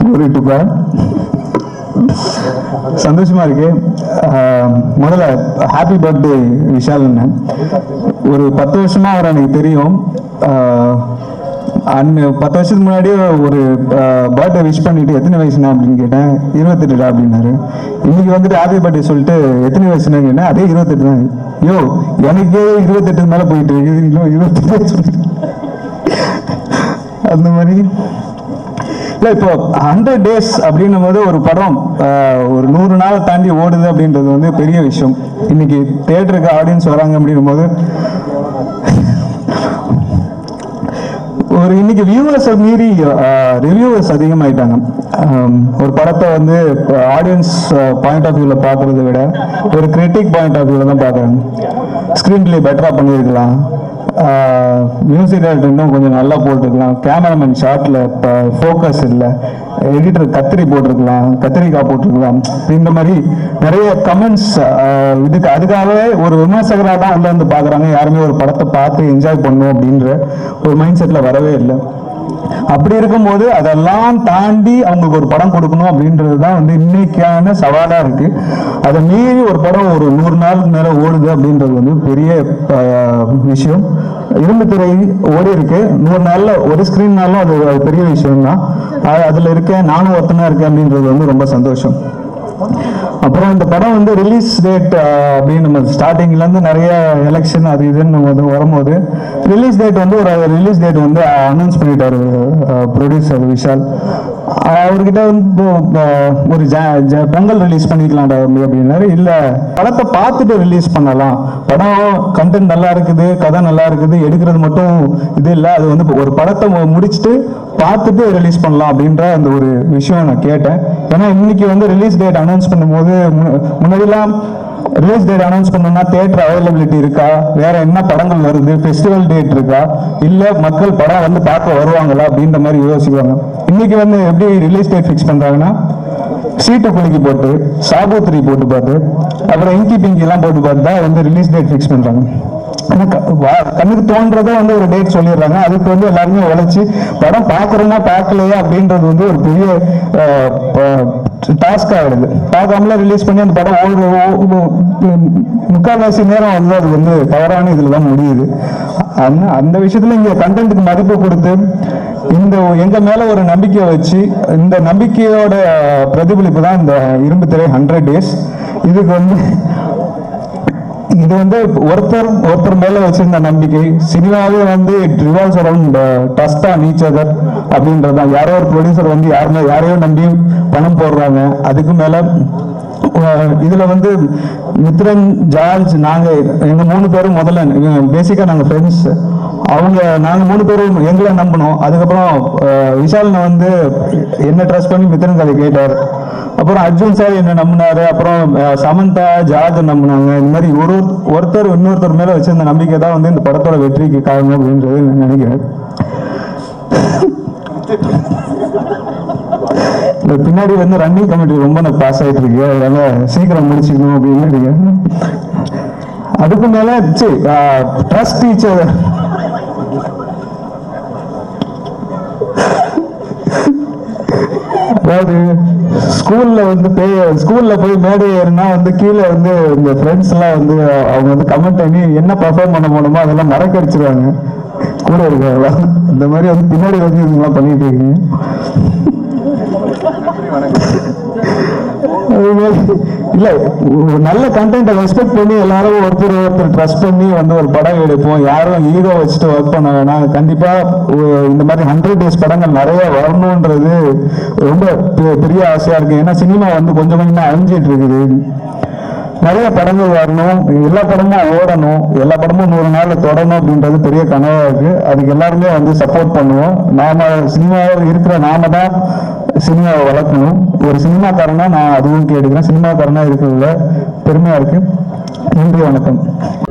glory to God. சந்தோஷமா இருக்கு ஆஹ் முதல்ல ஹாப்பி பர்த்டே விஷால் அண்ணன் ஒரு பத்து வருஷமா அவர் எனக்கு தெரியும் ஆஹ் அண்ணு பத்து வருஷத்துக்கு முன்னாடியே ஒரு பர்த்டே விஷ் பண்ணிட்டு எத்தனை வயசுனா அப்படின்னு கேட்டேன் இருபத்தெட்டுடா அப்படின்னாரு இன்னைக்கு வந்துட்டு ஹாப்பி பர்த்டே சொல்லிட்டு எத்தனை வயசுனா கேட்டேன் அதே இருபத்தெட்டு தான் யோ எனக்கே இருபத்தெட்டு மேல போயிட்டு இருக்கு இன்னும் இருபத்தெட்டு சொல்லிட்டு அந்த மாதிரி இல்லை இப்போ ஹண்ட்ரட் டேஸ் அப்படின்னும் போது ஒரு படம் ஆஹ், ஒரு நூறு நாளை தாண்டி ஓடுது அப்படின்றது வந்து பெரிய விஷயம் இன்னைக்கு தேட்டருக்கு ஆடியன்ஸ் வராங்க அப்படின்னும் போது ஒரு இன்னைக்கு வியூவர்ஸை மீறி ரிவ்யூவர்ஸ் அதிகமாயிட்டாங்க ஆம், ஒரு படத்தை வந்து ஆடியன்ஸ் பாயிண்ட் ஆஃப் வியூவில் பார்க்குறத விட ஒரு கிரிட்டிக் பாயிண்ட் ஆஃப் வியூவில் தான் பார்க்குறாங்க ஸ்க்ரீன் பிளே பெட்டராக பண்ணியிருக்கலாம் மியூசிக் டைரக்டர் இன்னும் கொஞ்சம் நல்லா போட்டிருக்கலாம் கேமராமேன் ஷாட்டில் இப்போ ஃபோக்கஸ் இல்லை எடிட்டர் கத்திரி போட்டிருக்கலாம் கத்திரிக்காய் போட்டிருக்கலாம் இந்த மாதிரி நிறைய கமெண்ட்ஸ் இதுக்கு அதுக்காகவே ஒரு விமர்சகராக தான் வந்து வந்து பார்க்குறாங்க யாருமே ஒரு படத்தை பார்த்து என்ஜாய் பண்ணும் அப்படின்ற ஒரு மைண்ட் செட்டில் வரவே இல்லை அப்படி இருக்கும்போது அதெல்லாம் தாண்டி அவங்களுக்கு ஒரு படம் கொடுக்கணும் அப்படின்றது தான் வந்து இன்னைக்கான சவாலாக இருக்கு அதை மீறி ஒரு படம் ஒரு நூறு நாளுக்கு மேலே ஓடுது அப்படின்றது வந்து பெரிய ஆஹ், விஷயம் இரும்பு திரை ஓடி இருக்கு நூறு நாள்ல ஒரு ஸ்கிரீன்னாலும் அது அது பெரிய விஷயம் தான் அதுல இருக்கேன் நானும் ஒருத்தனா இருக்கேன் அப்படின்றது வந்து ரொம்ப சந்தோஷம் அப்புறம் இந்த படம் வந்து ரிலீஸ் டேட் அப்படின்னு நம்ம ஸ்டார்டிங்ல இருந்து நிறைய எலெக்ஷன் அது இதுன்னு வந்து வரும்போது ரிலீஸ் டேட் வந்து ஒரு ரிலீஸ் டேட் வந்து அனௌன்ஸ் பண்ணிட்டாரு ப்ரொடியூசர் விஷால் அவர்கிட்ட வந்து இப்போ, அஹ், ஒரு ஜ- ஜ- பொங்கல் ரிலீஸ் பண்ணிக்கலாம்டா தம்பி அப்படின்னாரு இல்ல படத்தை பார்த்துட்டு ரிலீஸ் பண்ணலாம் படம் கண்டென்ட் நல்லா இருக்குது கதை நல்லா இருக்குது எடுக்கிறது மட்டும் இது இல்லை அது வந்து ஒரு படத்தை மு- முடிச்சுட்டு பார்த்துட்டு ரிலீஸ் பண்ணலாம் அப்படின்ற அந்த ஒரு விஷயம் நான் கேட்டேன் ஏன்னா இன்னைக்கு வந்து ரிலீஸ் டேட் அனௌன்ஸ் பண்ணும்போது முன்ன- முன்னாடிலாம் ரிலீஸ் டேட் அனௌன்ஸ் பண்ணோம்னா தியேட்டர் அவைலபிலிட்டி இருக்கா வேற என்ன படங்கள் வருது ஃபெஸ்டிவல் டேட் இருக்கா இல்ல மக்கள் படம் வந்து பார்க்க வருவாங்களா அப்படின்ற மாதிரி யோசிக்குவாங்க இன்னைக்கு வந்து எப்படி ரிலீஸ் டேட் ஃபிக்ஸ் பண்றாங்கன்னா சீட்டு குலுக்கி போட்டு சாகோத்திரி போட்டு பார்த்து அப்புறம் இங்கி பிங்கி எல்லாம் போட்டு பார்த்து தான் வந்து ரிலீஸ் டேட் ஃபிக்ஸ் பண்றாங்க ஆனா க- வா- கண்ணுக்கு தோன்றதை வந்து ஒரு டேட் சொல்லிடுறாங்க அதுக்கு வந்து எல்லாருமே உழைச்சி படம் பார்க்கறோமா பார்க்கலையா அப்படின்றது வந்து ஒரு பெரிய டாஸ்க் ஆகிடுது பார்க்காமல ரிலீஸ் பண்ணி அந்த படம் ஓடுற ஓ- ஓ- முக்கால்வாசி நேரம் வந்து அது வந்து தவறான இதில் தான் முடியுது அந்த அந்த விஷயத்துல இங்க கண்டென்ட்டுக்கு மதிப்பு கொடுத்து இந்த எங்க மேல ஒரு நம்பிக்கையை வச்சு இந்த நம்பிக்கையோட பிரதிபலிப்பு தான் இந்த இரும்பு திரை ஹண்ட்ரட் டேஸ் இதுக்கு வந்து இது வந்து ஒருத்தர் ஒருத்தர் மேல வச்சிருந்த நம்பிக்கை சினிமாவே வந்து it revolves around trust on each other அப்படின்றது தான் யாரோ ஒரு ப்ரொடியூசர் வந்து யாருமே யாரையோ நம்பி பணம் போடுறாங்க அதுக்கு மேல அஹ், இதுல வந்து மித்ரன் ஜார்ஜ் நாங்க எங்க மூணு பேரும் முதல்ல பேசிக்கா நாங்க ஃப்ரெண்ட்ஸ் அவங்க நாங்க மூணு பேரும் எங்களை நம்பினோம் அதுக்கப்புறம் அஹ், விஷால்னை வந்து என்ன ட்ரஸ்ட் பண்ணி மித்ரன் கதை கேட்டார் அப்புறம் அர்ஜுன் சார் என்ன நம்பினாரு அப்புறம் அஹ், சமந்தா ஜார்ஜ் நம்பினாங்க இந்த மாதிரி ஒரு ஒரு- ஒருத்தர் இன்னொருத்தர் மேல வச்சிருந்த நம்பிக்கை தான் வந்து இந்த படத்தோட வெற்றிக்கு காரணம் அப்படின்றது நான் நினைக்கிறேன் இந்த பின்னாடி வந்து ரன்னிங் கமிட்டி ரொம்ப நான் பாஸ் ஆயிட்டு இருக்கு அதனால சீக்கிரம் முடிச்சுக்கணும் அப்படின்னு நினைக்கிறேன் அதுக்கு மேல ட்ரஸ்ட் டீச்சர் அதாவது ஸ்கூல்ல வந்து போய் ஸ்கூல்ல போய் மேடை ஏறினா வந்து கீழே வந்து இந்த ஃப்ரெண்ட்ஸ் எல்லாம் வந்து அவங்க வந்து கமெண்ட் பண்ணி என்ன பர்ஃபார்ம் பண்ண போனோமோ அதெல்லாம் மறக்க அடிச்சிருவாங்க கூட இருக்க இந்த மாதிரி வந்து பின்னாடி வந்து இதெல்லாம் பண்ணிட்டு இருக்கீங்க அது மாதிரி இல்ல ஒரு நல்ல கண்டென்ட்டை ரெஸ்பெக்ட் பண்ணி எல்லாரும் ஒருத்தர் ஒருத்தர் ட்ரஸ்ட் பண்ணி வந்து ஒரு படம் எடுப்போம் யாரும் ஈகோ வச்சுட்டு ஒர்க் பண்ண வேணாம் கண்டிப்பா ஒ- இந்த மாதிரி ஹண்ட்ரட் டேஸ் படங்கள் நிறைய வரணுன்றது ரொம்ப பெ- பெரிய ஆசையா இருக்கு ஏன்னா சினிமா வந்து கொஞ்சம் கொஞ்சமா அழிஞ்சிட்டு இருக்குது நிறைய படங்கள் வரணும் எல்லா படமும் ஓடணும் எல்லா படமும் நூறு நாள்ல தொடரணும் அப்படின்றது பெரிய கனவா இருக்கு அதுக்கு எல்லாருமே வந்து சப்போர்ட் பண்ணுவோம் நாம சினிமாவில் இருக்கிற நாம தான் சினிமாவை வளர்க்கணும் ஒரு சினிமாக்காரனா நான் அதுவும் கேட்டுக்கிறேன் சினிமாக்காரனா இருக்கிறதுல பெருமையா இருக்கு நன்றி வணக்கம்